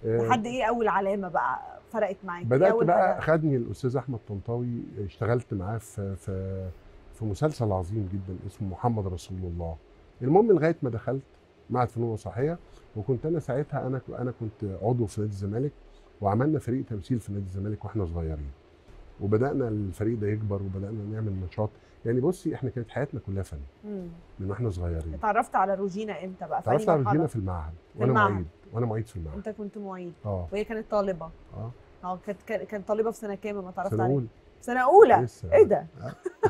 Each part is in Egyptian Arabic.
آه، لحد ايه اول علامه بقى فرقت معاك إيه بدات أول بقى حاجة؟ خدني الاستاذ احمد طنطاوي اشتغلت معاه في في في مسلسل عظيم جدا اسمه محمد رسول الله المهم لغايه ما دخلت معهد فنون مسرحيه وكنت انا ساعتها انا انا كنت عضو في نادي الزمالك وعملنا فريق تمثيل في نادي الزمالك واحنا صغيرين وبدانا الفريق ده يكبر وبدانا نعمل نشاط يعني بصي احنا كانت حياتنا كلها فن مم. من واحنا صغيرين اتعرفت على روجينا امتى بقى في تعرفت أي على مرحلة؟ روجينا في المعهد في وانا المعهد. معيد وانا معيد في المعهد انت كنت معيد اه وهي كانت طالبه اه اه كانت كانت كانت طالبه في سنه كام لما اتعرفت سنه عليها اولى سنه اولى لسه ايه ده آه.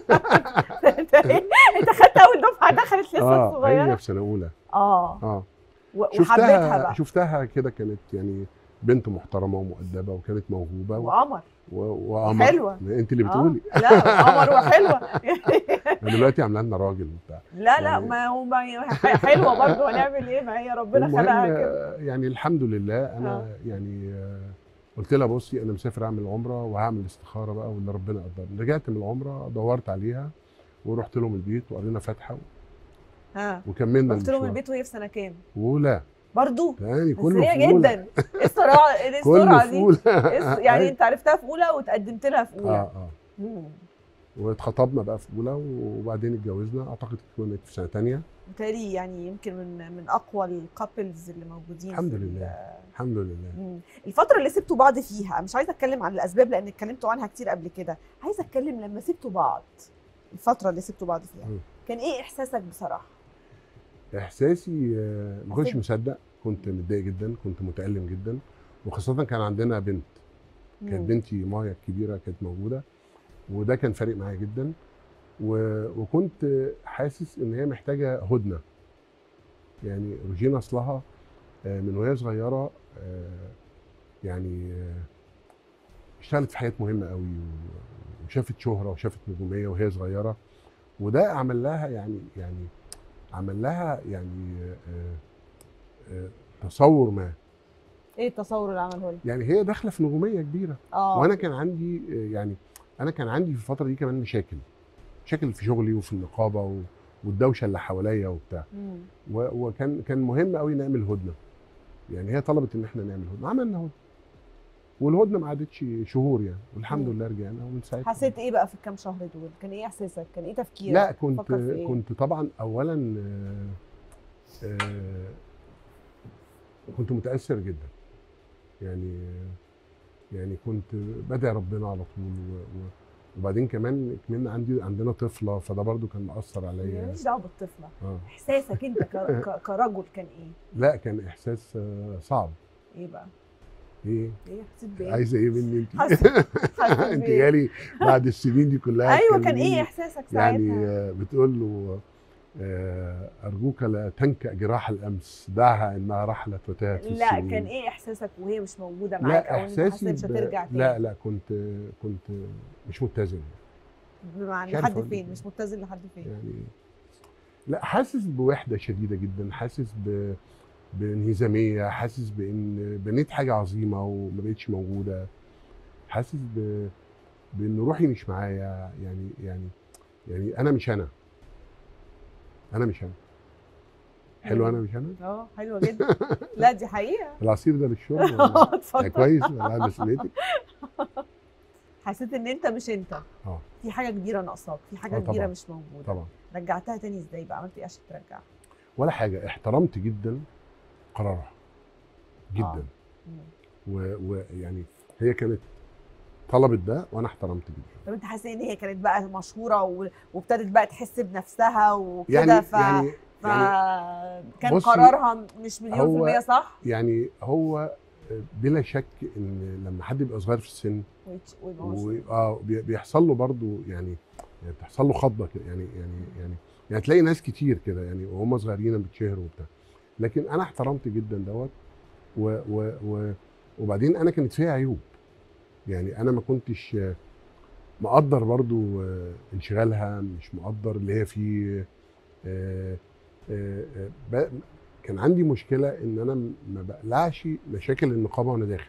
انت إيه؟ انت خدت اول دفعه دخلت لسه اه هي صغيره في سنه اولى اه اه و- وحبيتها شفتها بقى شفتها كده كانت يعني بنت محترمه ومؤدبه وكانت موهوبه و- وقمر و- وقمر حلوة. انت اللي آه. بتقولي لا قمر وحلوه أنا دلوقتي عامله لنا راجل وبتاع لا لا يعني- ما هو ما حلوه برضه هنعمل ايه ما هي ربنا المهم خلقها كده آه، يعني الحمد لله انا آه. يعني آه، قلت لها بصي انا مسافر اعمل عمره وهعمل استخاره بقى واللي ربنا قدرني رجعت من العمره دورت عليها ورحت لهم البيت وقرينا فاتحه ها وكملنا رحت لهم المشوار. البيت وهي في سنه كام ولا برضه تاني بس كله هي فول جدا ايه السرعه ايه كله السرعه دي فول إيه الس- يعني انت عرفتها في اولى وتقدمت لها في اه اولى اه مم. واتخطبنا بقى في اولى وبعدين اتجوزنا اعتقد كانت في سنه ثانيه بالتالي يعني يمكن من من اقوى الكابلز اللي موجودين الحمد في ال- لله. الحمد لله مم. الفترة اللي سبتوا بعض فيها مش عايزة اتكلم عن الاسباب لان اتكلمتوا عنها كتير قبل كده، عايزة اتكلم لما سبتوا بعض الفترة اللي سبتوا بعض فيها، مم. كان ايه احساسك بصراحة؟ احساسي آه، ما كنتش حسيت- مصدق كنت متضايق جدا كنت متالم جدا وخاصه كان عندنا بنت كانت مم. بنتي مايا الكبيره كانت موجوده وده كان فارق معايا جدا و... وكنت حاسس ان هي محتاجه هدنه يعني روجينا اصلها آه، من وهي صغيره آه، يعني آه، اشتغلت في حاجات مهمه قوي و- وشافت شهره وشافت نجوميه وهي صغيره وده عمل لها يعني يعني عمل لها يعني آه، آه، تصور ما ايه التصور اللي عمله لك؟ يعني هي داخله في نجوميه كبيره اه وانا كان عندي آه، يعني انا كان عندي في الفتره دي كمان مشاكل مشاكل في شغلي وفي النقابه و- والدوشه اللي حواليا وبتاع مم. و- وكان كان مهم قوي نعمل هدنه يعني هي طلبت ان احنا نعمل هدنه عملنا هدنه والهدنه ما عادتش شهور يعني والحمد مم. لله رجعنا ومن ساعتها حسيت ايه بقى في الكام شهر دول؟ كان ايه احساسك؟ كان ايه تفكيرك؟ لا كنت تفكر في إيه؟ كنت طبعا اولا آه، آه، كنت متاثر جدا يعني يعني كنت بدعي ربنا على طول و- و- وبعدين كمان كمان عندي عندنا طفله فده برضو كان مأثر عليا ماليش دعوة بالطفلة، اه احساسك انت ك- ك- كرجل كان ايه؟ لا كان احساس آه، صعب ايه بقى؟ ايه ايه حسيت بايه؟ عايزه ايه مني انت حسيت حسيت انت بايه؟ جالي بعد السنين دي كلها ايوه كان تكلميني. ايه احساسك ساعتها؟ يعني آه، بتقول له آه، ارجوك لا تنكأ جراح الامس دعها انها رحلت وتاهت في لا السنين. كان ايه احساسك وهي مش موجوده معاك لا او انت احساسي حسيت مش ب... هترجع تاني لا لا كنت كنت مش متزن بمعنى مش عارف لحد أقول فين إيه. مش متزن لحد فين يعني لا حاسس بوحده شديده جدا حاسس ب... بانهزاميه حاسس بان بنيت حاجه عظيمه وما بقتش موجوده حاسس ب... بان روحي مش معايا يعني يعني يعني انا مش انا انا مش انا حلو انا مش انا اه حلوه جدا لا دي حقيقه العصير ده للشرب ولا اه ده اتفضل كويس ولا على مسؤوليتي حسيت ان انت مش انت اه في حاجه كبيره ناقصاك في حاجه آه كبيره طبعاً. مش موجوده طبعا رجعتها تاني ازاي بقى عملت ايه عشان ترجعها ولا حاجه احترمت جدا قرارها جدا آه. مم. ويعني هي كانت طلبت ده وانا احترمت جدا طب انت حاسس ان هي كانت بقى مشهوره و- وابتدت بقى تحس بنفسها وكده يعني ف... يعني ف... يعني كان بصي، قرارها مش مليون في هو- المية صح؟ يعني هو بلا شك ان لما حد يبقى صغير في السن ويتش- ويبقى و- مشهور. اه بي- بيحصل له برضه يعني يعني بتحصل له خضه كده يعني يعني يعني يعني تلاقي ناس كتير كده يعني وهم صغيرين بيتشهروا وبتاع لكن انا احترمت جدا دوت و و و وبعدين انا كانت فيها عيوب يعني انا ما كنتش آه، مقدر برضو آه، انشغالها مش مقدر اللي هي فيه آه، آه، آه، ب- كان عندي مشكله ان انا م- ما بقلعش مشاكل النقابه وانا داخل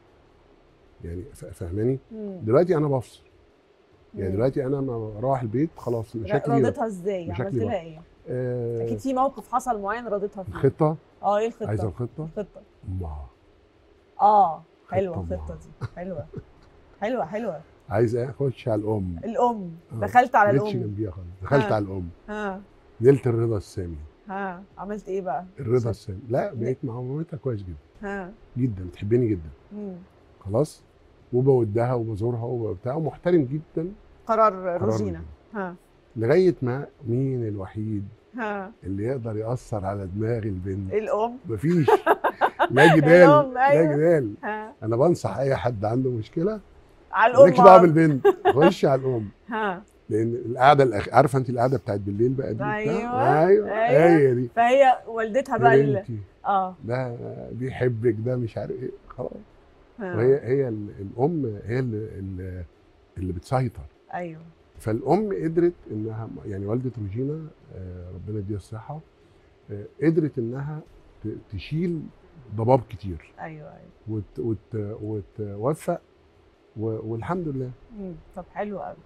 يعني ف- فاهماني مم. دلوقتي انا بفصل يعني مم. دلوقتي انا ما بروح البيت خلاص لا، مشاكلي رضيتها ازاي؟ مشاكلي عملت لها بقى. ايه؟ آه اكيد في موقف حصل معين رضيتها فيه الخطه اه ايه الخطه؟ عايزه الخطه الخطه ما اه حلوه طبعا. الخطه دي حلوه حلوه حلوه عايز إيه؟ اخش على الام الام آه. دخلت على جيتش الام جنبيها خالص دخلت آه. على الام ها نلت الرضا السامي ها عملت ايه بقى الرضا السامي لا بقيت مع مامتها كويس جدا ها جدا بتحبني جدا مم. خلاص وبودها وبزورها وبتاع ومحترم جدا قرار قرار روجينا روجينا. ها لغايه ما مين الوحيد ها اللي يقدر ياثر على دماغ البنت الام مفيش لا جدال الأم، لا أيوة. جدال ها انا بنصح اي حد عنده مشكله على الام مالكش دعوه على- بالبنت خش على الام ها لان القعده الأخ... عارفه انت القعده بتاعت بالليل بقى دي أيوة، بتاع؟ ايوه أيوة. هي دي فهي والدتها بقى يا ال- بنتي اه ده بيحبك ده مش عارف ايه خلاص ها. وهي هي ال- الام هي اللي, اللي, اللي بتسيطر ايوه فالام قدرت انها يعني والده روجينا آه، ربنا يديها الصحه آه، قدرت انها ت- تشيل ضباب كتير ايوه ايوه وت وت وتوفق و- والحمد لله مم. طب حلو قوي